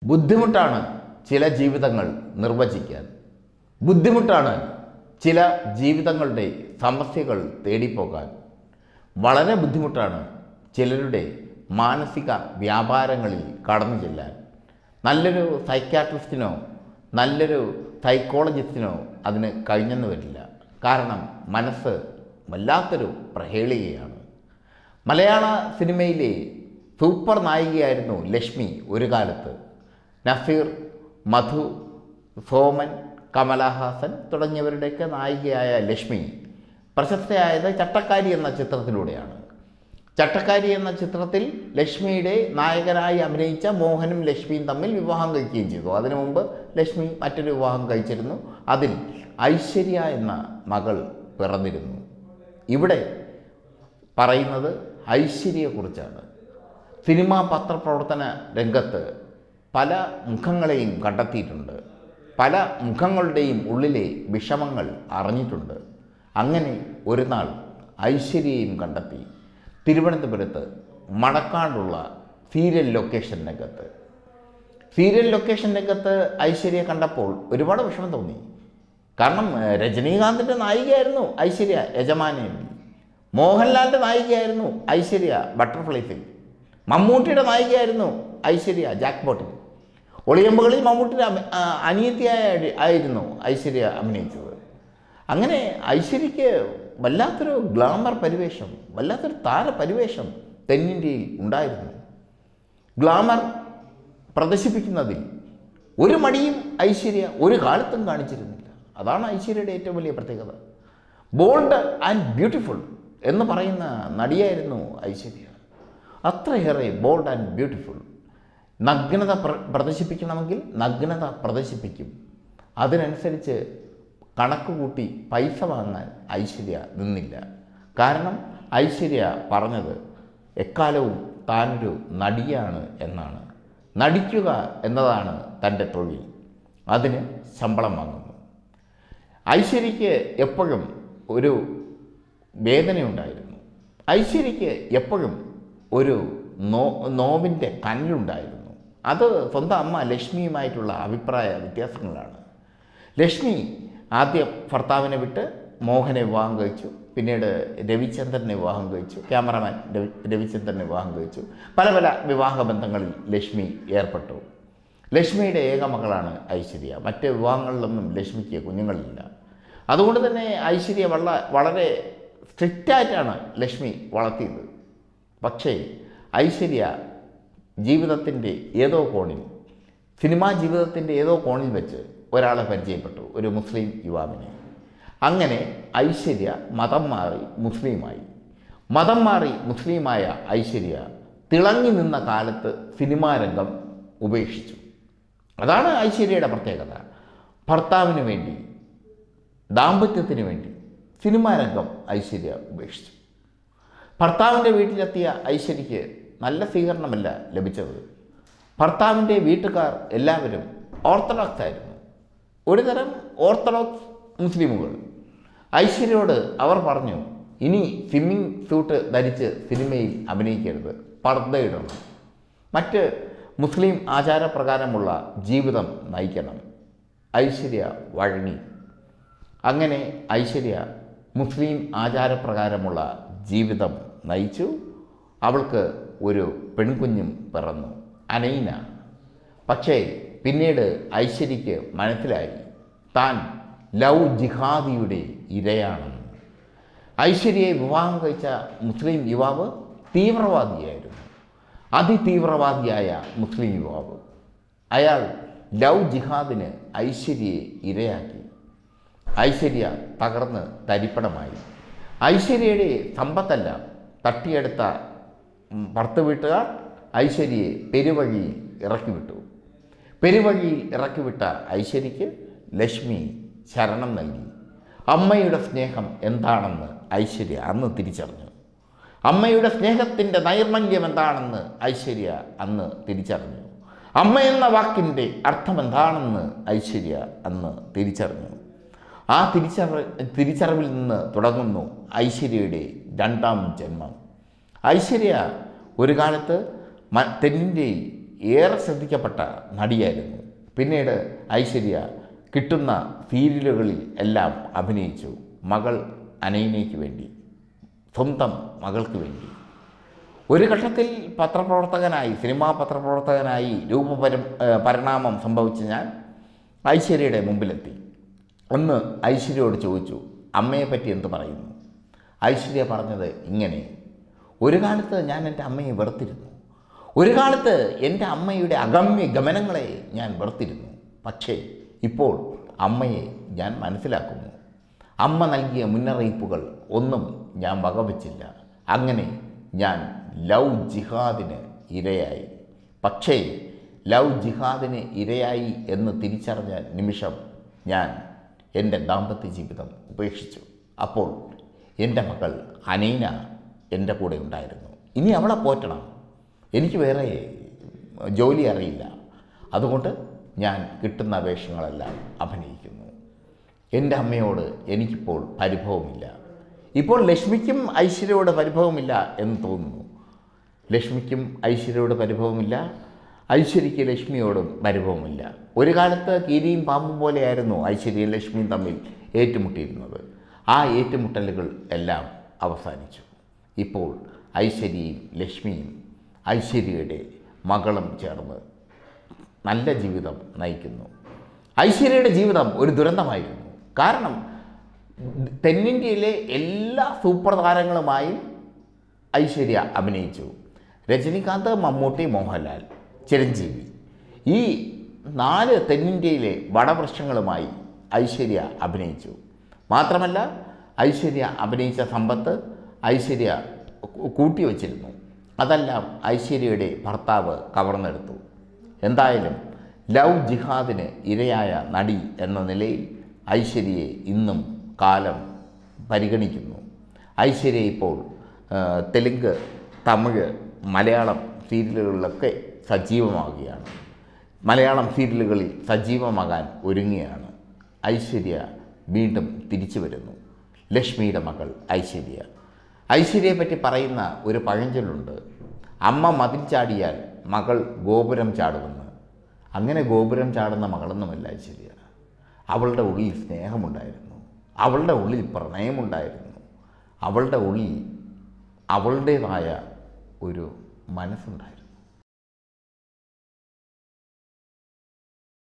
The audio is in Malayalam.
ബുദ്ധിമുട്ടാണ് ചില ജീവിതങ്ങൾ നിർവചിക്കാൻ ബുദ്ധിമുട്ടാണ് ചില ജീവിതങ്ങളുടെ സമസ്യകൾ തേടിപ്പോകാൻ വളരെ ബുദ്ധിമുട്ടാണ് ചിലരുടെ മാനസിക വ്യാപാരങ്ങളിൽ കടന്നു ചെല്ലാൻ നല്ലൊരു സൈക്യാട്രിസ്റ്റിനോ നല്ലൊരു സൈക്കോളജിസ്റ്റിനോ അതിന് കഴിഞ്ഞെന്ന് വരില്ല കാരണം മനസ്സ് വല്ലാത്തൊരു പ്രഹേളികയാണ് മലയാള സിനിമയിലെ സൂപ്പർ നായികയായിരുന്നു ലക്ഷ്മി ഒരു കാലത്ത് നസീർ മധു സോമൻ കമലഹാസൻ തുടങ്ങിയവരുടെയൊക്കെ നായികയായ ലക്ഷ്മി പ്രശസ്തയായത് ചട്ടക്കാരി എന്ന ചിത്രത്തിലൂടെയാണ് ചട്ടക്കാരി എന്ന ചിത്രത്തിൽ ലക്ഷ്മിയുടെ നായകനായി അഭിനയിച്ച മോഹനും ലക്ഷ്മിയും തമ്മിൽ വിവാഹം കഴിക്കുകയും ചെയ്തു അതിനു മുമ്പ് ലക്ഷ്മി മറ്റൊരു വിവാഹം കഴിച്ചിരുന്നു അതിൽ ഐശ്വര്യ എന്ന മകൾ പിറന്നിരുന്നു ഇവിടെ പറയുന്നത് ഐശ്വര്യയെക്കുറിച്ചാണ് സിനിമാ പത്രപ്രവർത്തന രംഗത്ത് പല മുഖങ്ങളെയും കണ്ടെത്തിയിട്ടുണ്ട് പല മുഖങ്ങളുടെയും ഉള്ളിലെ വിഷമങ്ങൾ അറിഞ്ഞിട്ടുണ്ട് അങ്ങനെ ഒരു നാൾ ഐശ്വര്യയും കണ്ടെത്തി തിരുവനന്തപുരത്ത് മണക്കാടുള്ള സീരിയൽ ലൊക്കേഷൻ രംഗത്ത് സീരിയൽ ലൊക്കേഷൻ രംഗത്ത് ഐശ്വര്യ കണ്ടപ്പോൾ ഒരുപാട് വിഷമം തോന്നി കാരണം ഏഹ്, രജനീകാന്തിൻ്റെ നായികയായിരുന്നു ഐശ്വര്യ യജമാനയിൽ മോഹൻലാലിൻ്റെ നായികയായിരുന്നു ഐശ്വര്യ ബട്ടർഫ്ലൈസിൽ മമ്മൂട്ടിയുടെ നായികയായിരുന്നു ഐശ്വര്യ ജാക്ക് ബോട്ടിൽ ഒളിയമ്പുകളിൽ മമ്മൂട്ടിയുടെ അഭി- ആ, അനിയത്തിയായ ആയിരുന്നു ഐശ്വര്യ അഭിനയിച്ചത് അങ്ങനെ ഐശ്വര്യയ്ക്ക് വല്ലാത്തൊരു ഗ്ലാമർ പരിവേഷം വല്ലാത്തൊരു താര പരിവേഷം തെന്നിന്ത്യയിൽ ഉണ്ടായിരുന്നു ഗ്ലാമർ പ്രദർശിപ്പിക്കുന്നതിൽ ഒരു മടിയും ഐശ്വര്യ ഒരു കാലത്തും കാണിച്ചിരുന്നില്ല അതാണ് ഐശ്വര്യയുടെ ഏറ്റവും വലിയ പ്രത്യേകത ബോൾഡ് ആൻഡ് ബ്യൂട്ടിഫുൾ എന്ന് പറയുന്ന നടിയായിരുന്നു ഐശ്വര്യ അത്രയേറെ ബോൾഡ് ആൻഡ് ബ്യൂട്ടിഫുൾ നഗ്നത പ്ര- പ്രദർശിപ്പിക്കണമെങ്കിൽ നഗ്നത പ്രദർശിപ്പിക്കും അതിനനുസരിച്ച് കണക്ക് കൂട്ടി പൈസ വാങ്ങാൻ ഐശ്വര്യ നിന്നില്ല കാരണം ഐശ്വര്യ പറഞ്ഞത് എക്കാലവും താനൊരു നടിയാണ് എന്നാണ് നടിക്കുക എന്നതാണ് തൻ്റെ തൊഴിൽ അതിന് ശമ്പളം വാങ്ങുന്നു ഐശ്വര്യയ്ക്ക് എപ്പോഴും ഒരു വേദനയുണ്ടായിരുന്നു ഐശ്വര്യയ്ക്ക് എപ്പോഴും ഒരു നോ നോവിൻ്റെ കനലുണ്ടായിരുന്നു അത് സ്വന്തം അമ്മ ലക്ഷ്മിയുമായിട്ടുള്ള അഭിപ്രായ വ്യത്യാസങ്ങളാണ് ലക്ഷ്മി ആദ്യം ഭർത്താവിനെ വിട്ട് മോഹനെ വിവാഹം കഴിച്ചു പിന്നീട് രവിചന്ദ്രനെ വിവാഹം കഴിച്ചു ക്യാമറമാൻ രവി രവിചന്ദ്രനെ വിവാഹം കഴിച്ചു പല പല വിവാഹ ബന്ധങ്ങളിൽ ലക്ഷ്മി ഏർപ്പെട്ടു ലക്ഷ്മിയുടെ ഏക മകളാണ് ഐശ്വര്യ മറ്റ് വിവാഹങ്ങളിലൊന്നും ലക്ഷ്മിക്ക് കുഞ്ഞുങ്ങളില്ല അതുകൊണ്ട് തന്നെ ഐശ്വര്യ വള വളരെ സ്ട്രിക്റ്റായിട്ടാണ് ലക്ഷ്മി വളർത്തിയത് പക്ഷേ ഐശ്വര്യ ജീവിതത്തിൻ്റെ ഏതോ കോണിൽ സിനിമാ ജീവിതത്തിൻ്റെ ഏതോ കോണിൽ വെച്ച് ഒരാളെ പരിചയപ്പെട്ടു ഒരു മുസ്ലിം യുവാവിനെ അങ്ങനെ ഐശ്വര്യ മതം മാറി മുസ്ലിമായി മതം മാറി മുസ്ലിമായ ഐശ്വര്യ തിളങ്ങി നിന്ന കാലത്ത് സിനിമാ രംഗം ഉപേക്ഷിച്ചു അതാണ് ഐശ്വര്യയുടെ പ്രത്യേകത ഭർത്താവിന് വേണ്ടി ദാമ്പത്യത്തിന് വേണ്ടി സിനിമാ രംഗം ഐശ്വര്യ ഉപേക്ഷിച്ചു ഭർത്താവിൻ്റെ വീട്ടിലെത്തിയ ഐശ്വര്യയ്ക്ക് നല്ല സ്വീകരണമല്ല ലഭിച്ചത് ഭർത്താവിൻ്റെ വീട്ടുകാർ എല്ലാവരും ഓർത്തഡോക്സ് ആയിരുന്നു ഒരു തരം ഓർത്തഡോക്സ് മുസ്ലിമുകൾ ഐശ്വര്യയോട് അവർ പറഞ്ഞു ഇനി സ്വിമ്മിങ് സ്യൂട്ട് ധരിച്ച് സിനിമയിൽ അഭിനയിക്കരുത് പർദ്ദയിടണം മറ്റ് മുസ്ലിം ആചാരപ്രകാരമുള്ള ജീവിതം നയിക്കണം ഐശ്വര്യ വഴങ്ങി അങ്ങനെ ഐശ്വര്യ മുസ്ലിം ആചാരപ്രകാരമുള്ള ജീവിതം നയിച്ചു അവൾക്ക് ഒരു പെൺകുഞ്ഞും പിറന്നു അനൈന പക്ഷേ പിന്നീട് ഐശ്വര്യയ്ക്ക് മനസ്സിലായി താൻ ലവ് ജിഹാദിയുടെ ഇരയാണെന്ന് ഐശ്വര്യയെ വിവാഹം കഴിച്ച മുസ്ലിം യുവാവ് തീവ്രവാദിയായിരുന്നു അതിതീവ്രവാദിയായ മുസ്ലിം യുവാവ് അയാൾ ലവ് ജിഹാദിന് ഐശ്വര്യയെ ഇരയാക്കി ഐശ്വര്യ തകർന്ന് തരിപ്പണമായി ഐശ്വര്യയുടെ സമ്പത്തല്ല തട്ടിയെടുത്ത ഉം, ഭർത്ത് വീട്ടുകാർ ഐശ്വര്യയെ പെരുവഴിയിൽ ഇറക്കിവിട്ടു പെരുവഴിയിൽ ഇറക്കിവിട്ട ഐശ്വര്യയ്ക്ക് ലക്ഷ്മി ശരണം നൽകി അമ്മയുടെ സ്നേഹം എന്താണെന്ന് ഐശ്വര്യ അന്ന് തിരിച്ചറിഞ്ഞു അമ്മയുടെ സ്നേഹത്തിൻ്റെ നൈർമല്യം എന്താണെന്ന് ഐശ്വര്യ അന്ന് തിരിച്ചറിഞ്ഞു അമ്മ എന്ന വാക്കിൻ്റെ അർത്ഥം എന്താണെന്ന് ഐശ്വര്യ അന്ന് തിരിച്ചറിഞ്ഞു ആ തിരിച്ചറി തിരിച്ചറിവിൽ നിന്ന് തുടങ്ങുന്നു ഐശ്വര്യയുടെ രണ്ടാം ജന്മം ഐശ്വര്യ ഒരു കാലത്ത് മ തെന്നിൻ്റെയിൽ ഏറെ ശ്രദ്ധിക്കപ്പെട്ട നടിയായിരുന്നു പിന്നീട് ഐശ്വര്യ കിട്ടുന്ന സീരിയലുകളിൽ എല്ലാം അഭിനയിച്ചു മകൾ അനൈനയ്ക്ക് വേണ്ടി സ്വന്തം മകൾക്ക് വേണ്ടി ഒരു ഘട്ടത്തിൽ പത്രപ്രവർത്തകനായി സിനിമാ പത്രപ്രവർത്തകനായി രൂപപരം ഏഹ് പരിണാമം സംഭവിച്ച ഞാൻ ഐശ്വര്യയുടെ മുമ്പിലെത്തി ഒന്ന് ഐശ്വര്യയോട് ചോദിച്ചു അമ്മയെപ്പറ്റി എന്ത് പറയുന്നു ഐശ്വര്യ പറഞ്ഞത് ഇങ്ങനെ ഒരു കാലത്ത് ഞാൻ എൻ്റെ അമ്മയെ വെറുത്തിരുന്നു ഒരു കാലത്ത് എൻ്റെ അമ്മയുടെ അഗമ്യ ഗമനങ്ങളെ ഞാൻ വെറുത്തിരുന്നു പക്ഷേ ഇപ്പോൾ അമ്മയെ ഞാൻ മനസ്സിലാക്കുന്നു അമ്മ നൽകിയ മുന്നറിയിപ്പുകൾ ഒന്നും ഞാൻ വകവച്ചില്ല അങ്ങനെ ഞാൻ ലവ് ജിഹാദിന് ഇരയായി പക്ഷേ ലവ് ജിഹാദിന് ഇരയായി എന്ന് തിരിച്ചറിഞ്ഞ നിമിഷം ഞാൻ എൻ്റെ ദാമ്പത്യ ജീവിതം ഉപേക്ഷിച്ചു അപ്പോൾ എൻ്റെ മകൾ അനീന എൻ്റെ കൂടെ ഉണ്ടായിരുന്നു ഇനി അവളെ പോറ്റണം എനിക്ക് വേറെ ജോലി അറിയില്ല അതുകൊണ്ട് ഞാൻ കിട്ടുന്ന വേഷങ്ങളെല്ലാം അഭിനയിക്കുന്നു എൻ്റെ അമ്മയോട് എനിക്കിപ്പോൾ പരിഭവമില്ല ഇപ്പോൾ ലക്ഷ്മിക്കും ഐശ്വര്യയോട് പരിഭവമില്ല എന്ന് തോന്നുന്നു ലക്ഷ്മിക്കും ഐശ്വര്യയോട് പരിഭവമില്ല ഐശ്വര്യയ്ക്ക് ലക്ഷ്മിയോടും പരിഭവമില്ല ഒരു കാലത്ത് കീരിയും പാമ്പും പോലെയായിരുന്നു ഐശ്വര്യയും ലക്ഷ്മിയും തമ്മിൽ ഏറ്റുമുട്ടിയിരുന്നത് ആ ഏറ്റുമുട്ടലുകൾ എല്ലാം അവസാനിച്ചു ഇപ്പോൾ ഐശ്വര്യയും ലക്ഷ്മിയും ഐശ്വര്യയുടെ മകളും ചേർന്ന് നല്ല ജീവിതം നയിക്കുന്നു ഐശ്വര്യയുടെ ജീവിതം ഒരു ദുരന്തമായിരുന്നു കാരണം തെന്നിന്ത്യയിലെ എല്ലാ സൂപ്പർ താരങ്ങളുമായും ഐശ്വര്യ അഭിനയിച്ചു രജനികാന്ത് മമ്മൂട്ടി മോഹൻലാൽ ചിരഞ്ജീവി ഈ നാല് തെന്നിന്ത്യയിലെ വടവൃക്ഷങ്ങളുമായി ഐശ്വര്യ അഭിനയിച്ചു മാത്രമല്ല ഐശ്വര്യ അഭിനയിച്ച സമ്പത്ത് ഐശ്വര്യ കൂ- കൂട്ടിവച്ചിരുന്നു അതെല്ലാം ഐശ്വര്യയുടെ ഭർത്താവ് കവർന്നെടുത്തു എന്തായാലും ലവ് ജിഹാദിന് ഇരയായ നടി എന്ന നിലയിൽ ഐശ്വര്യയെ ഇന്നും കാലം പരിഗണിക്കുന്നു ഐശ്വര്യ ഇപ്പോൾ ആ, തെലുങ്ക് തമിഴ് മലയാളം സീരിയലുകളിലൊക്കെ സജീവമാവുകയാണ് മലയാളം സീരിയലുകളിൽ സജീവമാകാൻ ഒരുങ്ങുകയാണ് ഐശ്വര്യ വീണ്ടും തിരിച്ചു വരുന്നു ലക്ഷ്മിയുടെ മകൾ ഐശ്വര്യ ഐശ്വര്യയെ പറ്റി പറയുന്ന ഒരു പഴഞ്ചൊല്ലുണ്ട് അമ്മ മതിൽ ചാടിയാൽ മകൾ ഗോപുരം ചാടുമെന്ന് അങ്ങനെ ഗോപുരം ചാടുന്ന മകളൊന്നുമല്ല ഐശ്വര്യ അവളുടെ ഉള്ളിൽ സ്നേഹമുണ്ടായിരുന്നു അവളുടെ ഉള്ളിൽ പ്രണയമുണ്ടായിരുന്നു അവളുടെ ഉള്ളിൽ അവളുടേതായ ഒരു മനസ്സുണ്ടായിരുന്നു